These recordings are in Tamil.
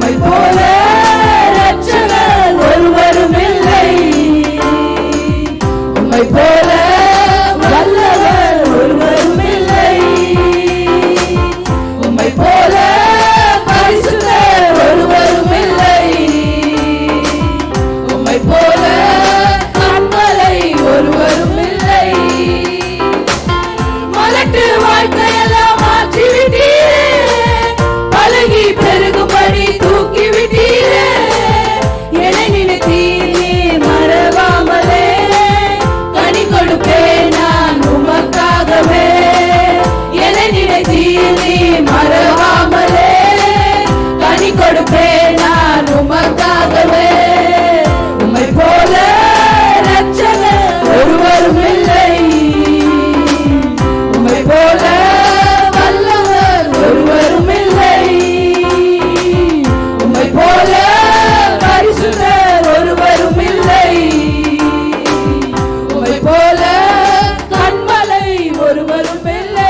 உம்மை போல இரட்சகர் ஒருவரும் இல்லை உம்மை போல வல்லவர் ஒருவரும் இல்லை உம்மை போல பரிசுத்தர் ஒருவரும் இல்லை உம்மை போல கண்மலை ஒருவரும் இல்லை மலட்டு வாழ்க்கையெல்லாம் மாற்றி விட்டீரே பழகி பெருகும்படி தூக்கி விட்டீரே என்னை நினைத்தீர் நீர் மறவாமலே கனி கொடுப்பேன் நான் உமக்காகவே என்னை நினைத்தீர் நீர் மறவாமலே கனி கொடுப்பேன் நான் உமக்காகவே உம்மை போல இரட்சகர் ஒருவரும் இல்லை உம்மை போல வல்லவர் ஒருவரும் இல்லை உம்மை போல பரிசுத்தர் ஒருவரும் இல்லை உம்மை போல கண்மலை ஒருவரும் இல்லை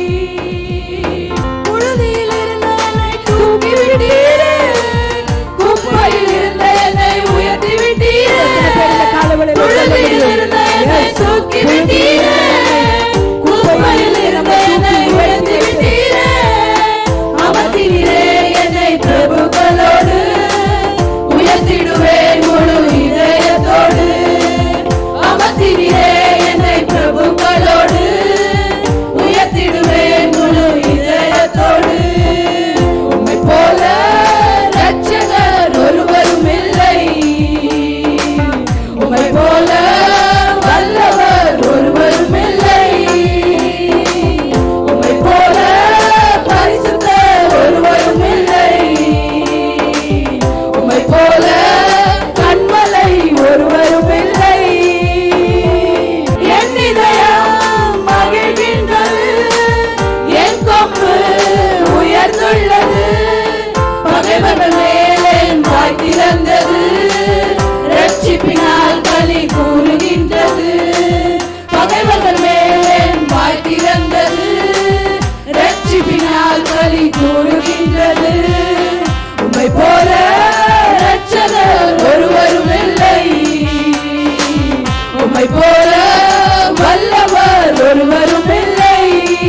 புழுதியில் இருந்த என்னை தூக்கி விட்டீரே குப்பையில் இருந்த என்னை உயர்த்தி விட்டீரே புழுதியில் இருந்த என்னை தூக்கி விட்டீரே குப்பையில் இருந்த என்னை உயர்த்தி விட்டீரே அமர்த்தினீரே என்னை பிரபுக்களோடு உயர்த்திடுவேன் முழு இதயத்தோடு அமர்த்தினீரே என்னை பிரபுக்களோடு உயர்த்திடுவேன் முழு இதயத்தோடு உம்மை போல இரட்சகர் ஒருவரும் இல்லை உம்மை போல வல்லவர் ஒருவரும் இல்லை உம்மை போல பரிசுத்தர் ஒருவரும் இல்லை உம்மை போல கண்மலை ஒருவரும் இல்லை என் இதயம் மகிழ்கின்றது என் கொம்பு உயர்ந்துள்ளது பகைவர்கள் மேலே வாய் திறந்தது ரட்சிப்பினால் களி கூறுகின்றது பகைவர்கள் மேலே வாய் திறந்தது ரட்சிப்பினால் களி கூறுகின்றது உம்மை போல ரட்சகர் ஒருவரும் இல்லை உம்மை போல வல்லவர் ஒருவரும் இல்லை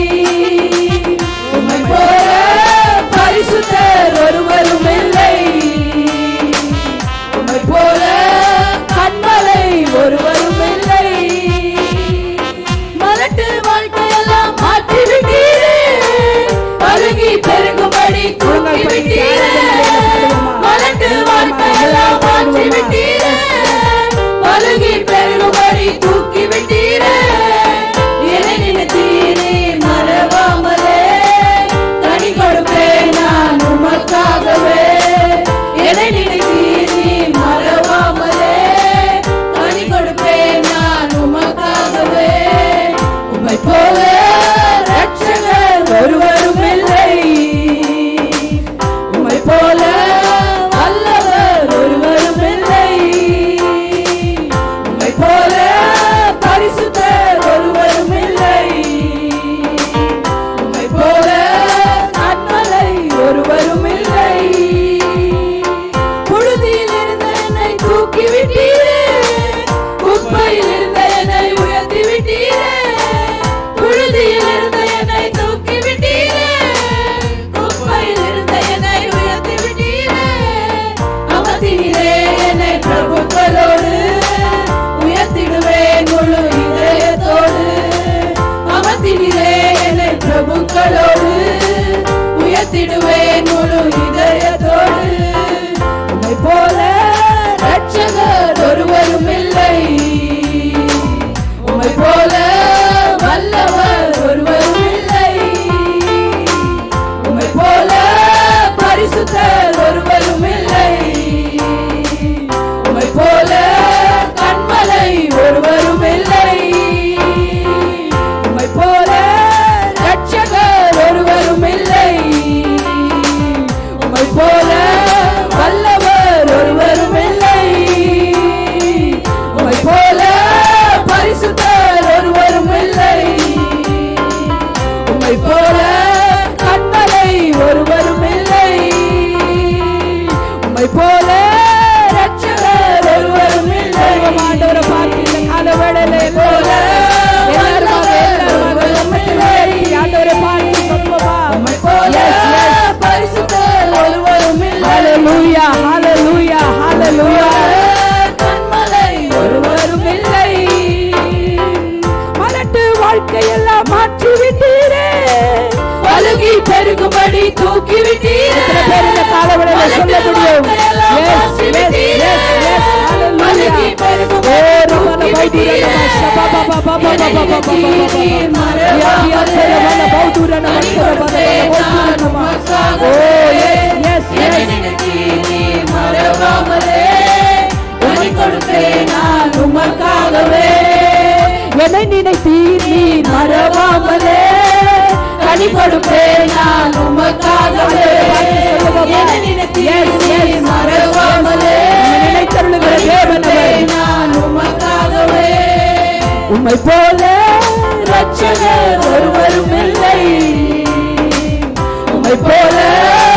உம்மை போல பரிசுத்தர் ஒருவரும் இல்லை உம்மை போல கண்மலை ஒருவரும் இல்லை மலட்டு வாழ்க்கையெல்லாம் மாற்றி விட்டீரே பருகி பெருகும்படி தூக்கி விட்டீரே மலட்டு வாழ்க்கையெல்லாம் மாற்றி விட்டீரே பருகி பெருகும்படி தூக்கி விட்டீரே என்னை நினைத்தீரே மறவாமலே கனி கொடுப்பேன் நான் உமக்காகவே என்னை நினைத்தீரே மறவாமலே கனி கொடுப்பேன் நான் உமக்காகவே உம்மை போல ரட்சகர் ஒருவரும் இல்லை உம்மை போல வல்லவர் ஒருவரும் இல்லை உம்மை போல பரிசுத்தர் ஒருவரும் இல்லை உம்மை போல கண்மலை ஒருவரும் இல்லை புழுதியில் இருந்த என்னை தூக்கி விட்டீரே குப்பையில் இருந்த என்னை உயர்த்தி விட்டீரே புழுதியில் இருந்த என்னை தூக்கி விட்டீரே குப்பையில் இருந்த என்னை உயர்த்தி விட்டீரே அமர்த்தினீரே என்னை பிரபுக்களோடு உயர்த்திடுவேன் முழு இதயத்தோடு அமர்த்தினீரே என்னை பிரபுக்களோடு உயர்த்திடுவேன் முழு இதயத்தோடு உம்மை போல ரட்சகர் ஒருவரும் இல்லை உம்மை போல வல்லவர் ஒருவரும் இல்லை உம்மை போல பரிசுத்தர் ஒருவரும் இல்லை உம்மை போல கண்மலை ஒருவரும் இல்லை உம்மை போல ரட்சகர் ஒருவரும் இல்லை உம்மை போல ரட்சகர் ஒருவரும் இல்லை ஆண்டவரை பார்த்து இந்த கால வேளையில போல எல்லாரும் வல்லவர் ஒருவரும் இல்லை ஆண்டவரை பார்த்து சொல்லுவோமா உம்மை போல பரிசுத்தர் ஒருவரும் இல்லை ஹalleluya ஹalleluya ஹalleluya கண்மலை ஒருவரும் இல்லை மலட்டு வாழ்க்கையெல்லாம் மாற்றி விட்டீரே பழுகி பெருகும்படி தூக்கி விட்டீரே எத்தனை பேர் இந்த காலவெளியில சொல்ல முடியும் Yes, yes, yes, yes, பழுகி hallelujah. பெருகும்படி ஓ, ரமண தூக்கி பௌதுர விட்டீரே. நம சபா பபா பபா பபா என்னை பபா பபா நினைத்தீர் பபா. மறவாமலே. யதி அத்தர வல பௌதுர நம அடி சர வல கொடுத்தேன் வல பௌதுர நான் நம. உமக்காகவே. ஓ, yes, yes, என்னை yes. நினைத்தீர் நீர் மறவாமலே. அடி கொடுத்தேன் நான் உமக்காகவே. என்னை நினைத்தீர் நீ மறவாமலே கனி கொடுப்பேன் நான் உமக்காகவே என்னை நினைத்தீர் நீர் மறவாமலே நினைத்தருளுகிற கனி தேவன் அவர். கொடுப்பேன் நான் உமக்காகவே உம்மை போல ரட்சகர் ஒருவரும் இல்லை உம்மை போல